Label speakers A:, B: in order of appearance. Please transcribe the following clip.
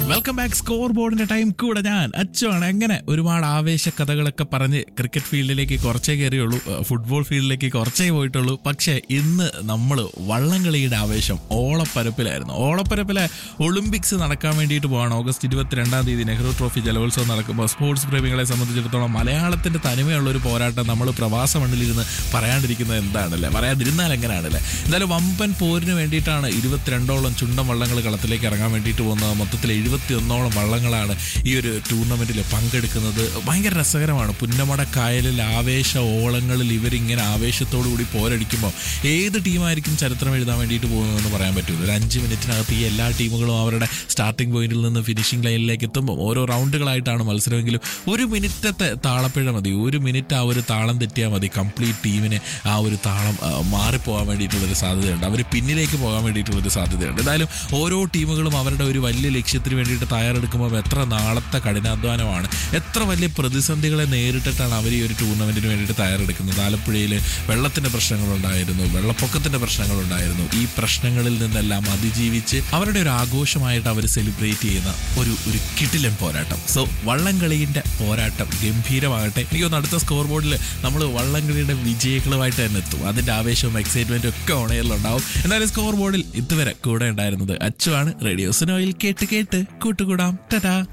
A: welcome back സ്കോർ ബോർഡിന്റെ time കൂടെ ഞാൻ അച്ചുവാണ് എങ്ങനെ ഒരുപാട് ആവേശ കഥകളൊക്കെ പറഞ്ഞ് ക്രിക്കറ്റ് ഫീൽഡിലേക്ക് കുറച്ചേ കയറിയുള്ളൂ ഏഹ് ഫുട്ബോൾ ഫീൽഡിലേക്ക് കുറച്ചേ പോയിട്ടുള്ളൂ പക്ഷേ ഇന്ന് നമ്മൾ വള്ളംകളിയുടെ ആവേശം ഓളപ്പരപ്പിലായിരുന്നു ഓളപ്പരപ്പിലെ ഒളിമ്പിക്സ് നടക്കാൻ വേണ്ടിയിട്ട് പോവാണ് ഓഗസ്റ്റ് ഇരുപത്തിരണ്ടാം തീയതി നെഹ്റു ട്രോഫി ജലോത്സവം നടക്കുമ്പോൾ സ്പോർട്സ് പ്രേമികളെ സംബന്ധിച്ചിടത്തോളം മലയാളത്തിന്റെ തനിമയുള്ള ഒരു പോരാട്ടം നമ്മൾ പ്രവാസ മണ്ണിലിരുന്ന് പറയാണ്ടിരിക്കുന്നത് എന്താണല്ലേ പറയാതിരുന്നാൽ എങ്ങനെയാണല്ലേ എന്തായാലും വമ്പൻ പോരിന് വേണ്ടിയിട്ടാണ് ഇരുപത്തിരണ്ടോളം ചുണ്ടൻ വള്ളങ്ങൾ കളത്തിലേക്ക് ഇറങ്ങാൻ വേണ്ടിയിട്ട് പോകുന്നത് മൊത്തത്തിൽ എഴുപത്തിയൊന്നോളം വള്ളങ്ങളാണ് ഈ ഒരു ടൂർണമെന്റിൽ പങ്കെടുക്കുന്നത് ഭയങ്കര രസകരമാണ് പുന്നമട കായലിൽ ആവേശ ഓളങ്ങളിൽ ഇവരിങ്ങനെ ആവേശത്തോടു കൂടി പോരടിക്കുമ്പോൾ ഏത് ടീമായിരിക്കും ചരിത്രം എഴുതാൻ വേണ്ടിയിട്ട് പോകുന്നതെന്ന് പറയാൻ പറ്റില്ല ഒരു അഞ്ച് മിനിറ്റിനകത്ത് ഈ എല്ലാ ടീമുകളും അവരുടെ സ്റ്റാർട്ടിംഗ് പോയിന്റിൽ നിന്ന് ഫിനിഷിംഗ് ലൈനിലേക്ക് എത്തുമ്പോൾ ഓരോ റൗണ്ടുകളായിട്ടാണ് മത്സരമെങ്കിലും ഒരു മിനിറ്റത്തെ താളപ്പിഴ മതി ഒരു മിനിറ്റ് ആ ഒരു താളം തെറ്റിയാൽ മതി കംപ്ലീറ്റ് ടീമിന് ആ ഒരു താളം ആ, മാറിപ്പോകാൻ വേണ്ടിയിട്ടുള്ളൊരു സാധ്യതയുണ്ട് അവർ പിന്നിലേക്ക് പോകാൻ വേണ്ടിയിട്ടുള്ളൊരു സാധ്യതയുണ്ട് എന്തായാലും ഓരോ ടീമുകളും അവരുടെ ഒരു വലിയ ലക്ഷ്യത്തിന് വേണ്ടിയിട്ട് തയ്യാറെടുക്കുമ്പോൾ എത്ര നാളത്തെ കഠിനാധ്വാനമാണ് എത്ര വലിയ പ്രതിസന്ധികളെ നേരിട്ടിട്ടാണ് അവർ ഈ ഒരു ടൂർണമെന്റിന് വേണ്ടിയിട്ട് തയ്യാറെടുക്കുന്നത് ആലപ്പുഴയിൽ വെള്ളത്തിന്റെ പ്രശ്നങ്ങളുണ്ടായിരുന്നു വെള്ളപ്പൊക്കത്തിന്റെ പ്രശ്നങ്ങളുണ്ടായിരുന്നു ഈ പ്രശ്നങ്ങളിൽ നിന്നെല്ലാം അതിജീവിച്ച് അവരുടെ ഒരു ആഘോഷമായിട്ട് അവർ സെലിബ്രേറ്റ് ചെയ്യുന്ന ഒരു ഒരു കിടിലൻ പോരാട്ടം സോ വള്ളംകളിയുടെ പോരാട്ടം ഗംഭീരമാകട്ടെ എനിക്കൊന്ന് അടുത്ത സ്കോർ ബോർഡിൽ നമ്മൾ വള്ളംകളിയുടെ വിജയികളുമായിട്ട് തന്നെ എത്തും അതിന്റെ ആവേശവും എക്സൈറ്റ്മെന്റും ഒക്കെ ഓണയറിലുണ്ടാവും എന്നാലും സ്കോർ ബോർഡിൽ ഇതുവരെ കൂടെ ഉണ്ടായിരുന്നത് അച്ചുവാണ് റേഡിയോ സിനോയിൽ കേട്ട് കേട്ട് കൂട്ടുകൂടാം ടാ